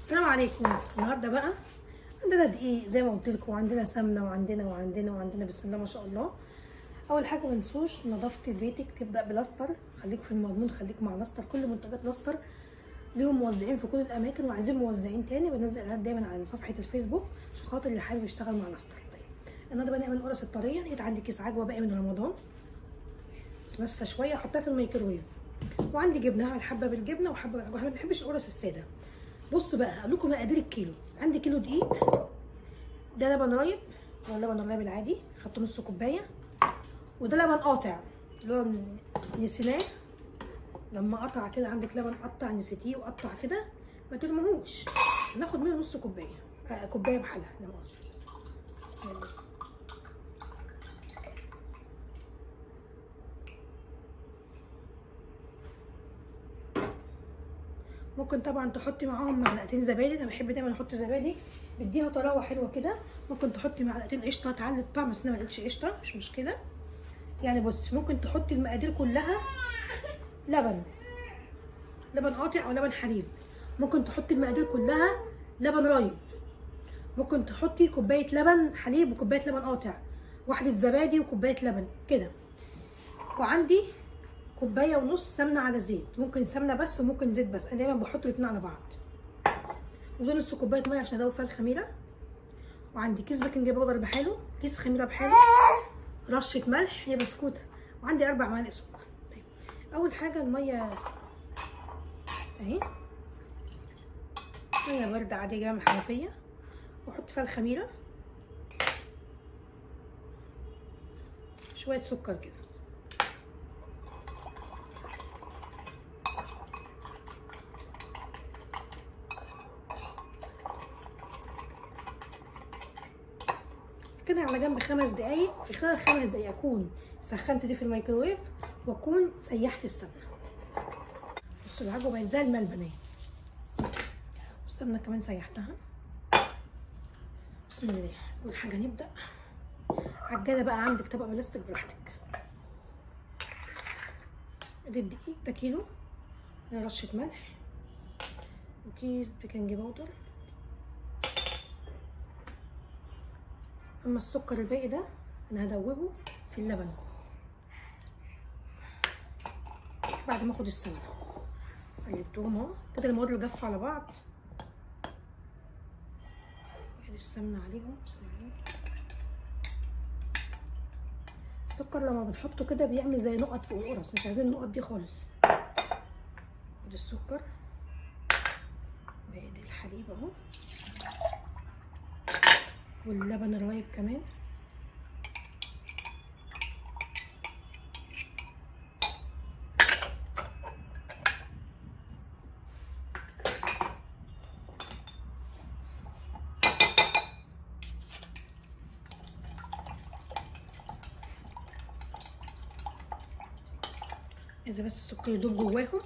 السلام عليكم النهارده بقى عندنا دقيق زي ما قلت لكم وعندنا سمنه وعندنا وعندنا وعندنا بسم الله ما شاء الله اول حاجه ما تنسوش نظافه بيتك تبدا بلاستر خليك في المضمون خليك مع لاستر كل منتجات لاستر ليهم موزعين في كل الاماكن وعايزين موزعين تاني بنزل اعلانات دايما على صفحه الفيسبوك عشان خاطر اللي حابب يشتغل مع لاستر طيب النهارده بقى نعمل قرص الطريه لقيت عندي كيس عجوه باقي من رمضان ناشفه شويه احطها في الميكروويف وعندي جبنه هعمل حبه بالجبنه وحبه بالعجوه احنا ما بنحبش القرص الساده بصوا بقى هقول لكم مقادير الكيلو عندي كيلو دقيق ده لبن رايب اللي هو اللبن الرايب العادي خدت نص كوبايه وده لبن قاطع اللي هو نسيناه لما قطع كده عندك لبن قطع نسيتيه وقطع كده ما ترموهوش ناخد منه نص كوبايه آه كوبايه بحالها لا مؤاخذه ممكن طبعا تحطي معاهم معلقتين زبادي انا بحب دايما احط زبادي بيديها طراوه حلوه كده ممكن تحطي معلقتين قشطه تعلي الطعم بس انا ما لقيتش قشطه مش مشكله يعني بص ممكن تحطي المقادير كلها لبن لبن قاطع او لبن حليب ممكن تحطي المقادير كلها لبن رايب ممكن تحطي كوبايه لبن حليب وكوبايه لبن قاطع واحده زبادي وكوبايه لبن كده وعندي كوبايه ونص سمنه على زيت ممكن سمنه بس وممكن زيت بس انا دايما بحط الاثنين على بعض ودول نص كوبايه ميه عشان ادوب فيها الخميره وعندي كيس بيكنج باودر بحاله كيس خميره بحاله رشه ملح هي بسكوته وعندي اربع معالق سكر طيب اول حاجه الميه اهي ميه بارده عاديه جايه من الحنفيه واحط فيها الخميره شويه سكر كده كده على جنب خمس دقايق في خلال خمس دقايق اكون سخنت دي في الميكروويف واكون سيحت السمنه بصوا العجوه بقت زي الملبن اهي والسمنه كمان سيحتها بسم الله اول حاجه نبدا عجاله بقى عندك طبق بلاستيك براحتك ادي الدقيق ده كيلو رشه ملح وكيس بيكنج باودر اما السكر الباقي ده انا هدوبه في اللبن بعد ما اخد السمنه قلبتهم اهو كده المواد اللي جافه على بعض ادي السمنه عليهم بسم الله السكر لما بنحطه كده بيعمل زي نقط فوق القرص مش عايزين النقط دي خالص ادي السكر وادي الحليب اهو واللبن الرايب كمان اذا بس السكر يدوب جواهم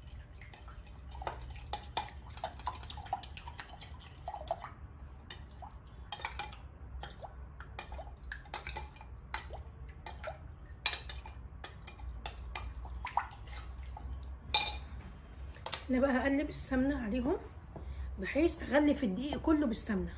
انا بقى هقلب السمنه عليهم بحيث اغلف الدقيق كله بالسمنه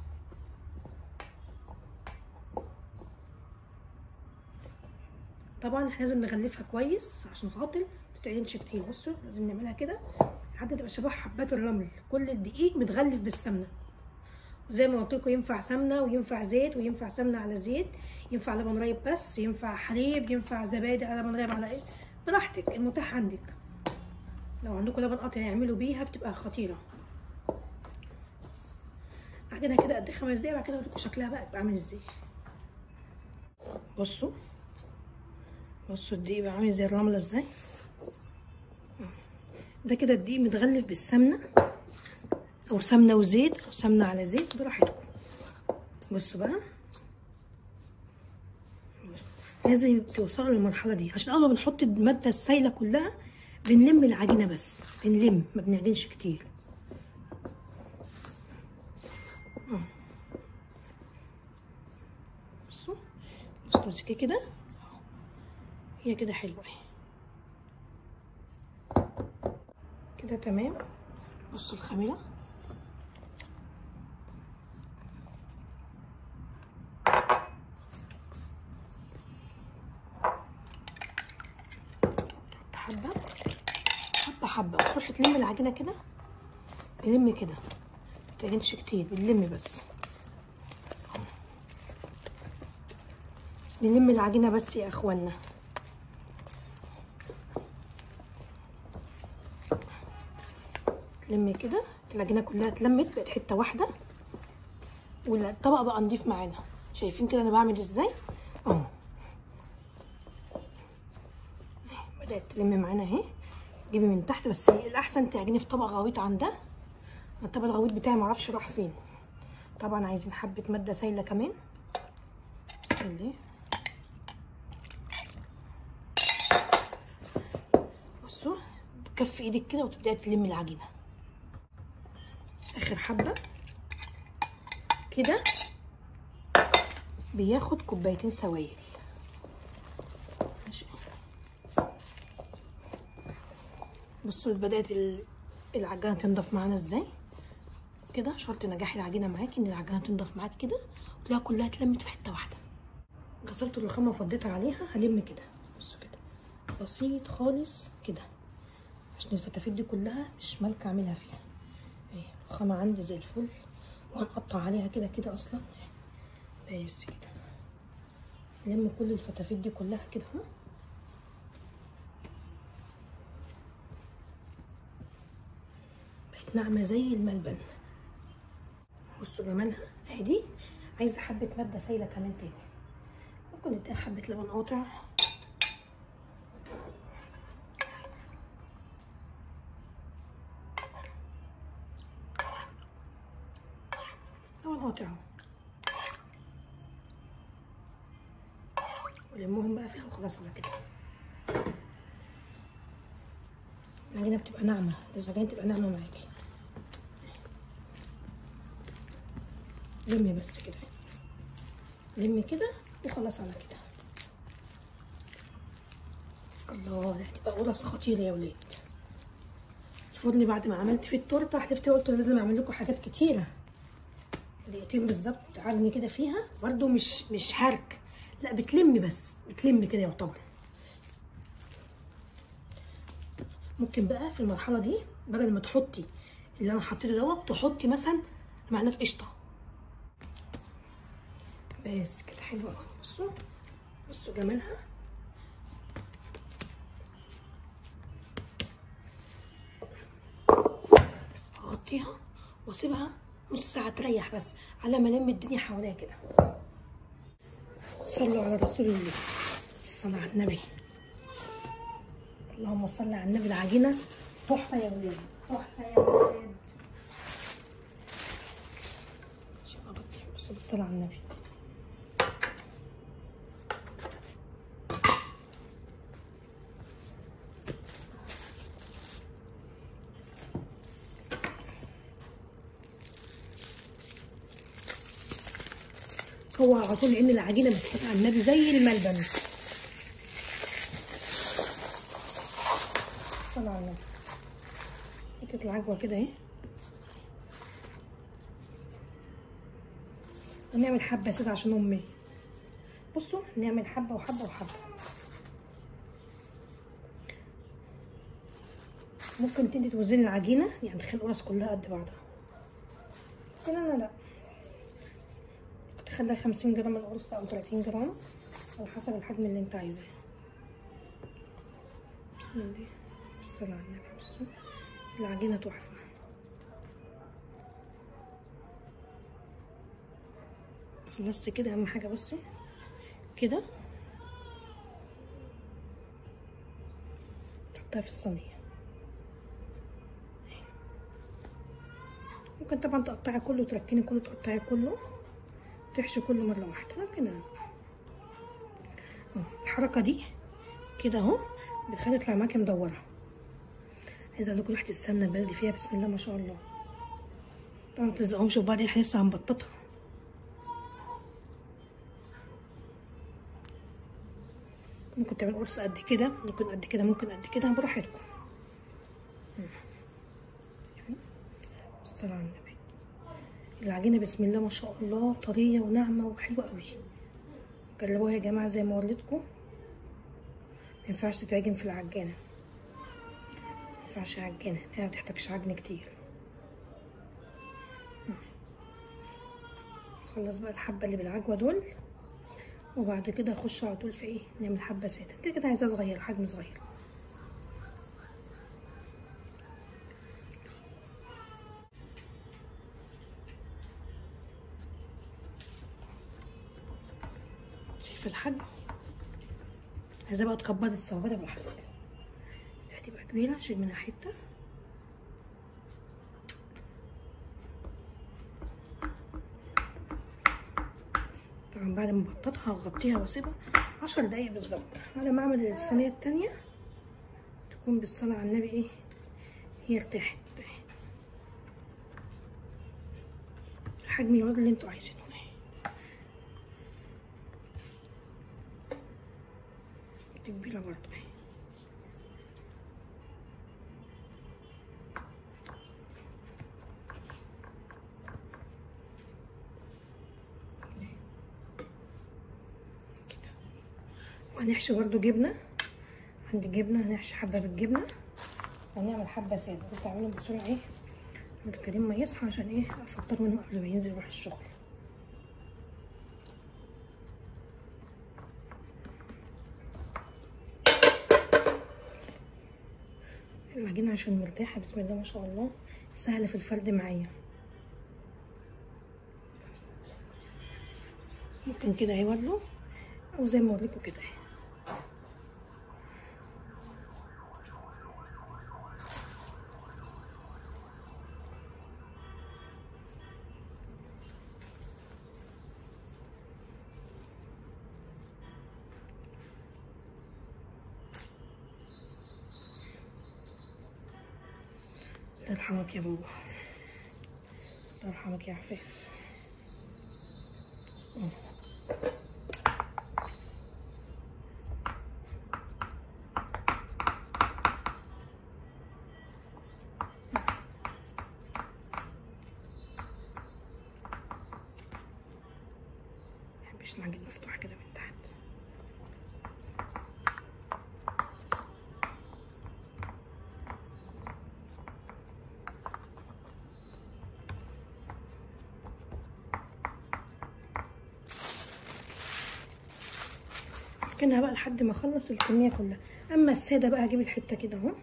طبعا احنا لازم نغلفها كويس عشان خاطر ما تتعجنش كتير بصوا لازم نعملها كده لحد تبقى شبه حبات الرمل كل الدقيق متغلف بالسمنه وزي ما قلت لكم ينفع سمنه وينفع زيت وينفع سمنه على زيت ينفع لبن رايب بس ينفع حليب ينفع زبادي على لبن رايب على ايه براحتك المتاح عندك لو عندكم لبن قاطع يعملوا بيها بتبقى خطيره عجنها كده قد خمس دقايق بعد كده اوريكم شكلها بقى بيبقى عامل ازاي بصوا بصوا الدقيق بقى عامل زي الرمله ازاي ده كده الدقيق متغلف بالسمنه او سمنه وزيت او سمنه على زيت براحتكم بصوا بقى لازم توصلوا للمرحله دي عشان اول ما بنحط الماده السايله كلها بنلم العجينه بس بنلم ما بنعجنش كتير بصوا بصوا تمسكي كده هي كده حلوه اهي كده تمام بصوا الخميره العجينه كده نلم كده متعجنش كتير بنلم بس نلم العجينه بس يا اخوانا تلم كده العجينه كلها اتلمت بقت حته واحده والطبق بقى نضيف معانا شايفين كده انا بعمل ازاي اهو بدات تلم معانا اهي جيبي من تحت بس الاحسن تعجني في طبق غويط عن ده الطبق الغويط بتاعي معرفش راح فين طبعا عايزين حبه ماده سايله كمان بسم الله بصوا بكف ايدك كده وتبداي تلمي العجينه اخر حبه كده بياخد كوبايتين سوائل ماشي بصوا بدات العجينه تنضف معانا ازاي كده شرط نجاح العجينه معاكي ان العجينه تنضف معاك كده وتلاقيها كلها اتلمت في حته واحده غسلت الرخامه وفضيتها عليها هلم كده بصوا كده بسيط خالص كده عشان الفتافيت دي كلها مش مالكه اعملها فيها اهي الرخامه عندي زي الفل وهنقطع عليها كده كده اصلا بس كده نلم كل الفتافيت دي كلها كده اهو بقت ناعمه زي الملبن بصوا جمالها اهي دي عايزه حبه ماده سايله كمان تاني ممكن نديها حبه لبن قاطع لبن قاطع اهو ولمهم بقى فيها وخلاص على كده العجينه بتبقى ناعمه لازم العجينه تبقى ناعمه معاكي لمي بس كده لمي كده وخلاص على كده الله دي هتبقى قرص خطيره يا ولاد الفرن بعد ما عملت فيه التورته حلفت قلت لازم اعمل لكم حاجات كتيره دقيقتين بالظبط عجني كده فيها برده مش مش هرك لا بتلمي بس بتلمي كده يعتبر ممكن بقى في المرحله دي بدل ما تحطي اللي انا حطيته دوت تحطي مثلا معلقه قشطه بس كده حلو قوي بصوا بصوا جمالها اغطيها واسيبها نص ساعه تريح بس على ما الم الدنيا حواليها كده صلوا على رسول الله صلى على النبي اللهم صل على النبي العجينه تحفه يا ولاد تحفه يا ولاد شوف بصوا بالصلاه على النبي هو على طول عين العجينه بالصلاه على النبي زي الملبن صلى على النبي حته العجوه كده اهي ونعمل حبه يا سيدي عشان امي بصوا نعمل حبه وحبه وحبه ممكن انت توزني العجينه يعني تخلي القرص كلها قد بعضها لكن انا لا تخلي 50 جرام القرص او 30 جرام على حسب الحجم اللي انت عايزاه بسم الله بالصلاة على النبي بصوا العجينة تحفة خلصت كده اهم حاجة بصي كده تحطها في الصينية ممكن طبعا تقطعي كله وتركني كله تقطعي كله تحشي كله مرة واحدة ممكن اهو الحركة دي كده اهو بتخلي تطلع معاكي مدورة عايزة اقول لكم ريحة السمنة البلدي فيها بسم الله ما شاء الله طبعا متلزقهمش في بعض احنا لسه هنبططها ممكن تعمل قرص قد كده ممكن قد كده ممكن قد كده براحتكم الصلاة على النبي العجينة بسم الله ما شاء الله طرية وناعمة وحلوة قوي جربوها يا جماعة زي ما وريتكم مينفعش تتعجن في العجانة ينفعش عجينة هي ما بتحتاجش عجن كتير خلص بقى الحبة اللي بالعجوة دول وبعد كده اخش على طول في ايه نعمل حبة سادة كده كده عايزاه صغير حجم صغير شايفة الحجم عايزاه بقى تكبري تصغري براحتك دي هتبقى كبيرة شيل منها حتة طبعا بعد ما بططها هغطيها واسيبها عشر دقايق بالظبط على ما اعمل الصينية التانية تكون بالصلاة على النبي ايه هي ارتاحت الحجم يقعد اللي انتوا عايزينه دي كبيرة برضه اهي كده وهنحشي برضو جبنة عندي جبنة هنحشي حبة بالجبنة وهنعمل حبة سادة قلت اعملهم بسرعة ايه عبد الكريم ما يصحى عشان ايه افطر منه قبل ما ينزل يروح الشغل العجينة عشان مرتاحة بسم الله ما شاء الله سهلة في الفرد معايا ممكن كده اهي برضه او زي ما اوريكم كده اهي الله يرحمك يا بابا الله يرحمك يا عفاف مبحبش العجين مفتوح كده من تحت اركنها بقى لحد ما اخلص الكميه كلها اما الساده بقى هجيب الحته كده اهو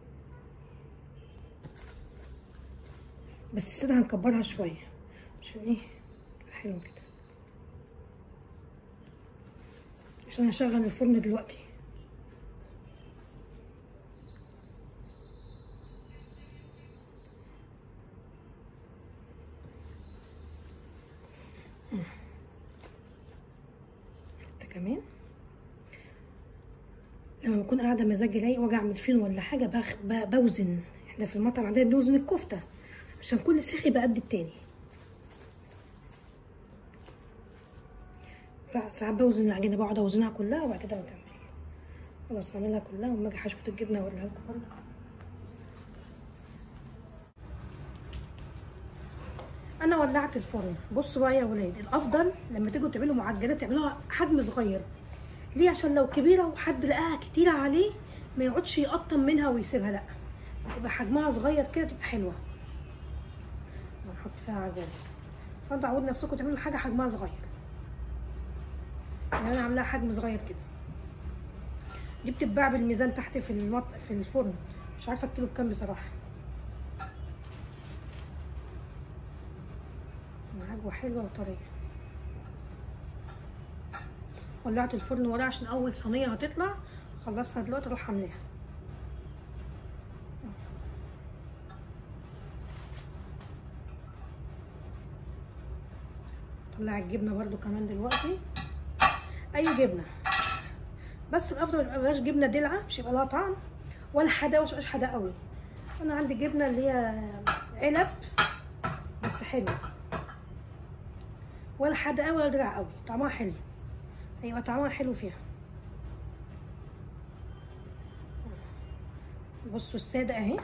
بس الساده هنكبرها شويه عشان ايه حلو كده عشان هشغل الفرن دلوقتي حته كمان لما بكون قاعده مزاجي رايق واجي اعمل فين ولا حاجه بخ... ب... بوزن احنا في المطعم عندنا بنوزن الكفته عشان كل سيخ يبقى قد التاني ساعات بوزن العجينه بقعد اوزنها كلها وبعد كده بكمل خلاص اعملها كلها وما اجي حشوه الجبنه اوريها لكم برضه انا ولعت الفرن بصوا بقى يا ولاد الافضل لما تيجوا تعملوا معجنات تعملوها حجم صغير ليه عشان لو كبيره وحد لقاها كتيره عليه ما يقعدش يقطم منها ويسيبها لا تبقى حجمها صغير كده تبقى حلوه ونحط فيها عجينه فانتوا عودوا نفسكم تعملوا حاجه حجمها صغير يعني انا عاملاها حجم صغير كده دي بتتباع بالميزان تحت في المط... في الفرن مش عارفه الكيلو بكام بصراحه عجوه حلوه وطريه ولعت الفرن وراه عشان اول صينيه هتطلع خلصها دلوقتي اروح عاملاها طلع الجبنه برده كمان دلوقتي اي جبنه بس الافضل ما يبقاش جبنه دلعه مش يبقى لها طعم ولا حدا مش يبقاش حدا قوي انا عندي جبنه اللي هي علب بس حلوه ولا حدا قوي ولا دلع قوي طعمها حلو هيبقى طعمها حلو فيها بصوا الساده اهي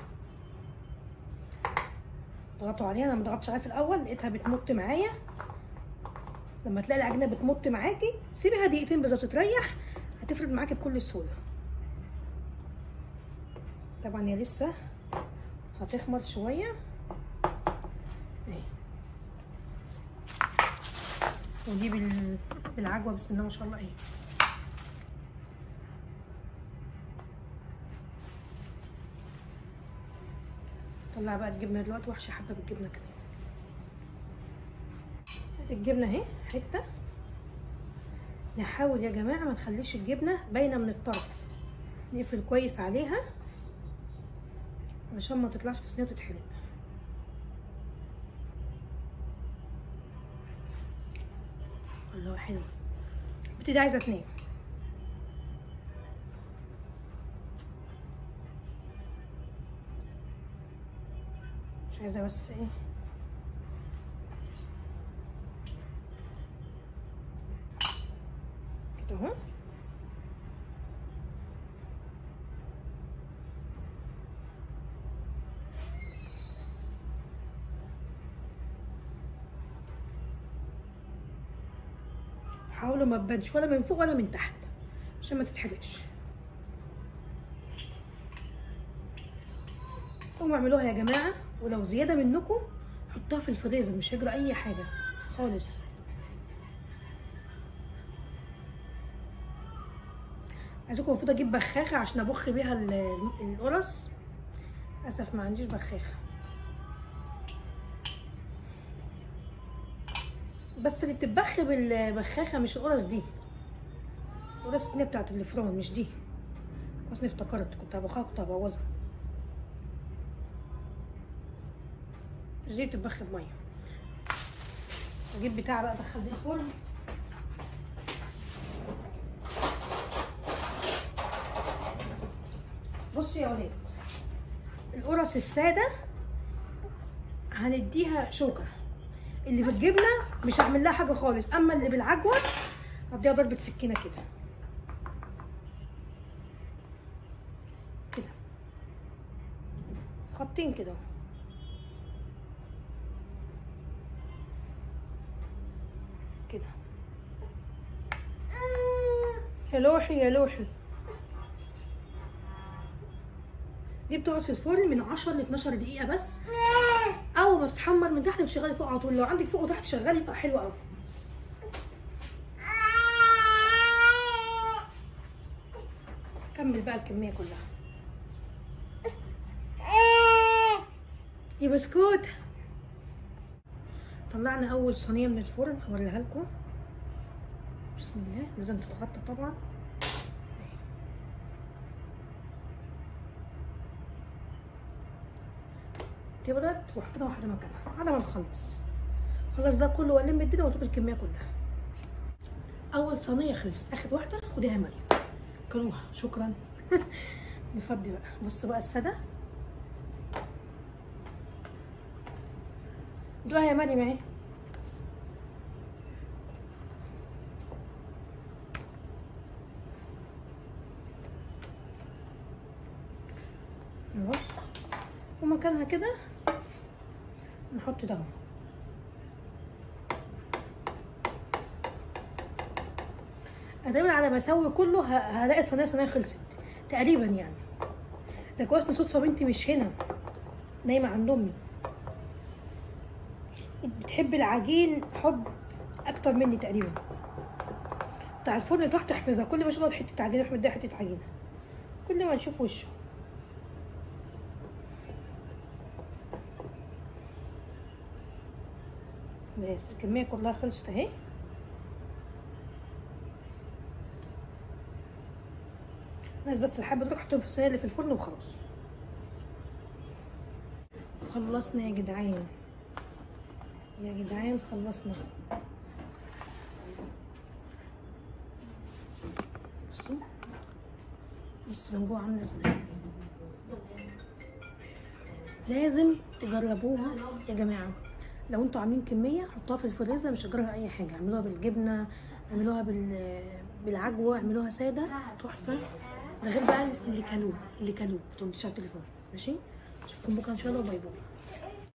ضغطوا عليها انا ما ضغطتش عليها في الاول لقيتها بتمط معايا لما تلاقي العجينه بتمط معاكي سيبيها دقيقتين بالظبط تريح هتفرد معاكي بكل سهوله طبعا هي لسه هتخمر شويه اهي ودي بال... بالعجوه بسم الله ما شاء الله اهي طلع بقى الجبنه دلوقتي وحشه حبه بالجبنه كده ادي الجبنه اهي حته نحاول يا جماعه ما نخليش الجبنه باينه من الطرف نقفل كويس عليها علشان ما تطلعش في صينيه وتتحرق الله حلو البت دي عايزه تنام مش عايزه بس ايه كده اهو حاولوا ما تبانش ولا من فوق ولا من تحت عشان ما تتحرقش قوموا اعملوها يا جماعه ولو زياده منكم حطوها في الفريزر مش هيجرى اي حاجه خالص عايزاكم المفروض اجيب بخاخه عشان ابخ بيها ال- القرص للاسف ما عنديش بخاخه بس اللي بتتبخ بالبخاخه مش القرص دي القرص التانية بتاعت الفرن مش دي بس اني افتكرت كنت هبخها كنت هبوظها مش دي بتتبخ بميه اجيب بتاع بقى ادخل دي الفرن بصي يا ولاد القرص الساده هنديها شوكه اللي بالجبنه مش هعمل لها حاجه خالص اما اللي بالعجوه هديها ضربه سكينه كده كده خطين كده كده يا لوحي يا لوحي دي بتقعد في الفرن من 10 ل 12 دقيقة بس أول ما تتحمر من تحت بتشغلي فوق على طول لو عندك فوق وتحت شغالي يبقى حلو أوي كمل بقى الكمية كلها يا بسكوت طلعنا أول صينية من الفرن هوريها لكم بسم الله لازم تتغطى طبعا تبرد وحطينا واحده مكانها على ما نخلص خلص بقى كله والم الدنيا وتبقى الكميه كلها اول صينيه خلصت اخد واحده خديها يا مريم كلوها شكرا نفضي بقى بص بقى الساده دوها يا مريم اهي بص ومكانها كده نحط ده اهو. ادام على ما اسوي كله ه- هلاقي الصينيه صينيه خلصت تقريبا يعني ده كويس ان صدفه بنتي مش هنا نايمه عند امي بتحب العجين حب اكتر مني تقريبا بتاع الفرن تحت احفظها كل ما اشوف حته عجينه اروح مديها حته عجينه كل ما نشوف وشه بس الكمية كلها خلصت اهي ناس بس الحبة دول احطهم في الصينية اللي في الفرن وخلاص خلصنا يا جدعان يا جدعان خلصنا بصوا بصوا من جوه عاملة ازاي لازم تجربوها يا جماعه لو انتوا عاملين كميه حطوها في الفريزر مش هتجربها اي حاجه اعملوها بالجبنه اعملوها بال بالعجوه اعملوها ساده تحفه ده غير بقى اللي كلوه اللي كلوه ما تقوليش على التليفون ماشي اشوفكم بكره ان شاء الله باي باي